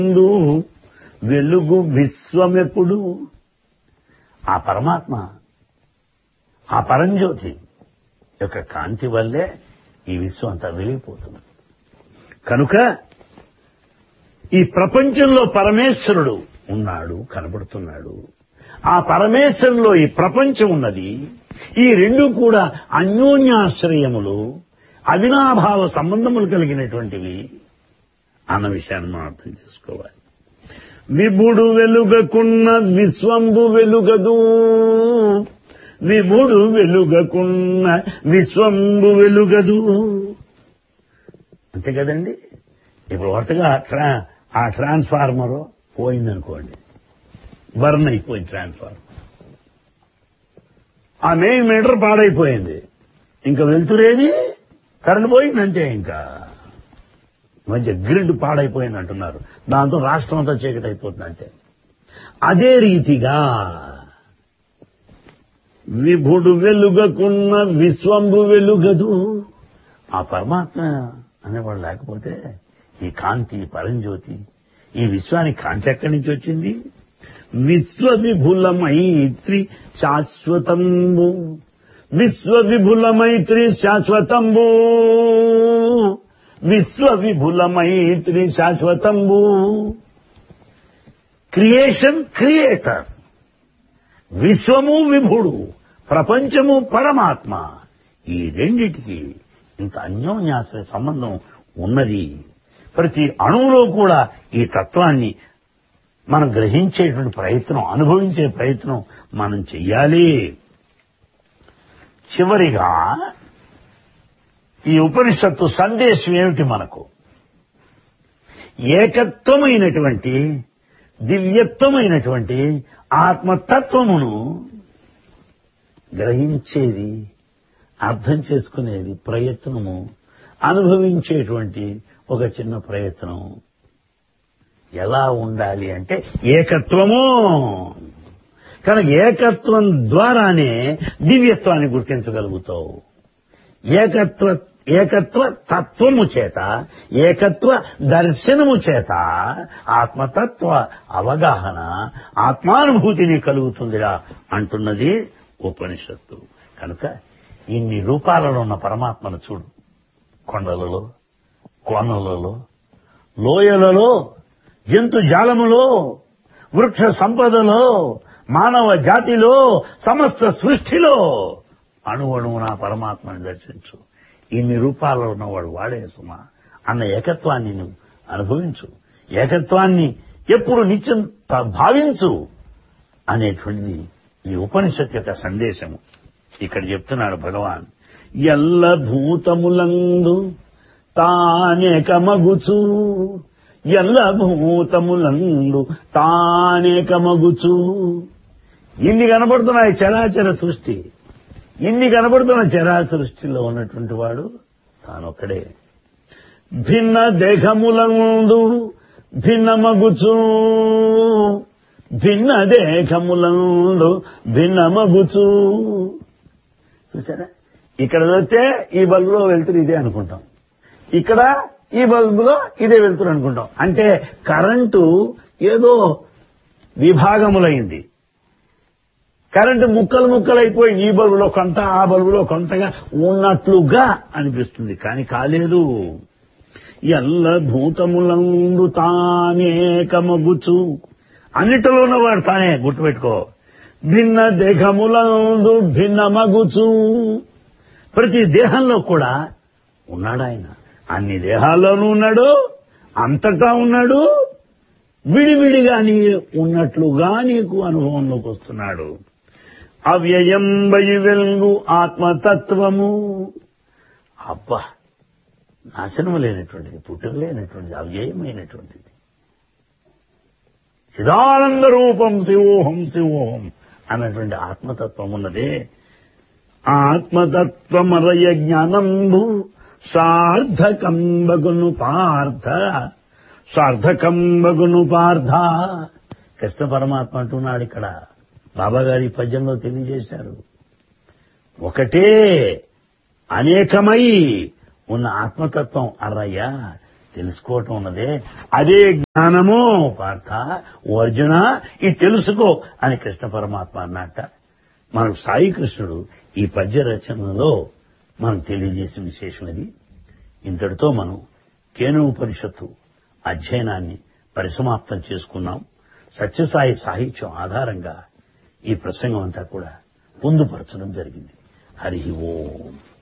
ముందు వెలుగు విశ్వమెప్పుడు ఆ పరమాత్మ ఆ పరంజ్యోతి యొక్క కాంతి వల్లే ఈ విశ్వం అంతా వెలిగిపోతుంది కనుక ఈ ప్రపంచంలో పరమేశ్వరుడు ఉన్నాడు కనబడుతున్నాడు ఆ పరమేశ్వరులో ఈ ప్రపంచం ఉన్నది ఈ రెండు కూడా అన్యోన్యాశ్రయములు అవినాభావ సంబంధములు కలిగినటువంటివి అన్న విషయాన్ని మనం అర్థం చేసుకోవాలి విభుడు వెలుగకున్న విశ్వంబు వెలుగదు విభుడు వెలుగకున్న విశ్వంబు వెలుగదు అంతే కదండి ఇప్పుడు కొత్తగా ట్రా ఆ ట్రాన్స్ఫార్మర్ పోయిందనుకోండి బర్న్ అయిపోయింది ట్రాన్స్ఫార్మర్ ఆ మెయిన్ మీటర్ పాడైపోయింది ఇంకా వెళ్తురేది కరెంట్ పోయింది అంతే ఇంకా మధ్య గ్రిడ్ పాడైపోయింది అంటున్నారు దాంతో రాష్ట్రం అంతా చీకటి అయిపోతుంది అంతే అదే రీతిగా విభుడు వెలుగకున్న విశ్వంబు వెలుగదు ఆ పరమాత్మ అనేవాడు లేకపోతే ఈ కాంతి పరంజ్యోతి ఈ విశ్వానికి కాంతి ఎక్కడి నుంచి వచ్చింది విశ్వ విభుల మైత్రి శాశ్వతంబు విశ్వ విభుల మైత్రి శాశ్వతంబు విశ్వ విభుల మైత్రి శాశ్వతంబు క్రియేషన్ క్రియేటర్ విశ్వము విభుడు ప్రపంచము పరమాత్మ ఈ రెండిటికి ఇంత అన్యోన్యాశ్రయ సంబంధం ఉన్నది ప్రతి అణువులో కూడా ఈ తత్వాన్ని మనం గ్రహించేటువంటి ప్రయత్నం అనుభవించే ప్రయత్నం మనం చెయ్యాలి చివరిగా ఈ ఉపనిషత్తు సందేశం ఏమిటి మనకు ఏకత్వమైనటువంటి దివ్యత్వమైనటువంటి ఆత్మతత్వమును గ్రహించేది అర్థం చేసుకునేది ప్రయత్నము అనుభవించేటువంటి ఒక చిన్న ప్రయత్నం ఎలా ఉండాలి అంటే ఏకత్వము కనుక ఏకత్వం ద్వారానే దివ్యత్వాన్ని గుర్తించగలుగుతావు ఏకత్వ ఏకత్వ తత్వము చేత ఏకత్వ దర్శనము చేత ఆత్మతత్వ అవగాహన ఆత్మానుభూతిని కలుగుతుందిరా అంటున్నది ఉపనిషత్తు కనుక ఇన్ని రూపాలలో ఉన్న పరమాత్మను చూడు కొండలలో కోనలలో లోయలలో జంతు జాలములో వృక్ష సంపదలో మానవ జాతిలో సమస్త సృష్టిలో అణువణువున పరమాత్మని దర్శించు ఇన్ని రూపాల్లో ఉన్నవాడు వాడే సుమా అన్న ఏకత్వాన్ని నువ్వు అనుభవించు ఏకత్వాన్ని ఎప్పుడు నిత్యం త- భావించు అనేటువంటిది ఈ ఉపనిషత్ యొక్క సందేశము ఇక్కడ చెప్తున్నాడు భగవాన్ ఎల్ల భూతములందు తానేకమగుచు ఎల్ల భూతములందు తానేకమగుచు ఇన్ని కనబడుతున్నాయి చరాచర సృష్టి ఇన్ని కనబడుతున్న చరాచర సృష్టిలో ఉన్నటువంటి వాడు తానొక్కడే భిన్న దేహములందు భిన్నమగుచు భిన్న దేహములందు భిన్నమగుచు చూసారా ఇక్కడ చూస్తే ఈ బల్బులో వెళ్తురు ఇదే అనుకుంటాం ఇక్కడ ఈ బల్బులో ఇదే వెళ్తురు అనుకుంటాం అంటే కరెంటు ఏదో విభాగములైంది కరెంటు ముక్కలు ముక్కలైపోయి ఈ బల్బులో కొంత ఆ బల్బులో కొంతగా ఉన్నట్లుగా అనిపిస్తుంది కానీ కాలేదు ఎల్ల భూతములందు తానేకమగుచు అన్నిటిలో ఉన్నవాడు తానే గుర్తుపెట్టుకో భిన్న దేహములందు భిన్నమగుచు ప్రతి దేహంలో కూడా ఉన్నాడు ఆయన అన్ని దేహాల్లోనూ ఉన్నాడు అంతటా ఉన్నాడు విడివిడిగా నీ ఉన్నట్లుగా నీకు అనుభవంలోకి వస్తున్నాడు అవ్యయం వయి వెలుగు ఆత్మతత్వము అబ్బా నాశనం లేనటువంటిది పుట్టుక లేనటువంటిది అవ్యయమైనటువంటిది చిదానంద రూపం శివోహం శివోహం అన్నటువంటి ఆత్మతత్వం ఉన్నదే ఆ ఆత్మతత్వమరయ జ్ఞానంబు సార్థకంబగును పార్థ సార్థకంబగును పార్థ కృష్ణ పరమాత్మ అంటున్నాడు ఇక్కడ బాబా గారి ఈ పద్యంలో తెలియజేశారు ఒకటే అనేకమై ఉన్న ఆత్మతత్వం అర్రయ్యా తెలుసుకోవటం ఉన్నదే అదే జ్ఞానము పార్థ ఓ అర్జున ఇది తెలుసుకో అని కృష్ణ పరమాత్మ అన్నట్ట మనకు సాయి కృష్ణుడు ఈ పద్య రచనలో మనం తెలియజేసిన విశేషం ఇది ఇంతటితో మనం కేను ఉపనిషత్తు అధ్యయనాన్ని పరిసమాప్తం చేసుకున్నాం సత్యసాయి సాహిత్యం ఆధారంగా ఈ ప్రసంగం అంతా కూడా పొందుపరచడం జరిగింది హరి ఓం